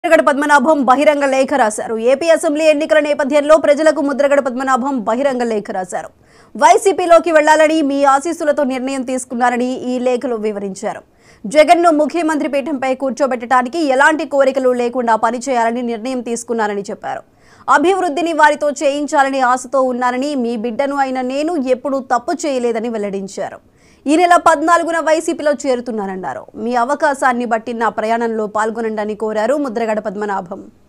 ముద్రగడ పద్మనాభం బహిరంగ లేఖ రాశారు ఏపీ అసెంబ్లీ ఎన్నికల నేపథ్యంలో ప్రజలకు ముద్రగడ పద్మనాభం బహిరంగ లేఖ రాశారు వైసీపీలోకి వెళ్లాలని మీ ఆశీస్సులతో నిర్ణయం తీసుకున్నారని ఈ లేఖలో వివరించారు జగన్ను ముఖ్యమంత్రి పీఠంపై కూర్చోబెట్టడానికి ఎలాంటి కోరికలు లేకుండా పనిచేయాలని నిర్ణయం తీసుకున్నారని చెప్పారు అభివృద్ధిని వారితో చేయించాలని ఆశతో ఉన్నానని మీ బిడ్డను అయిన నేను ఎప్పుడూ తప్పు చేయలేదని వెల్లడించారు ఈ నెల పద్నాలుగున వైసీపీలో చేరుతున్నారన్నారు మీ అవకాశాన్ని బట్టి నా ప్రయాణంలో పాల్గొనండి అని కోరారు ముద్రగడ పద్మనాభం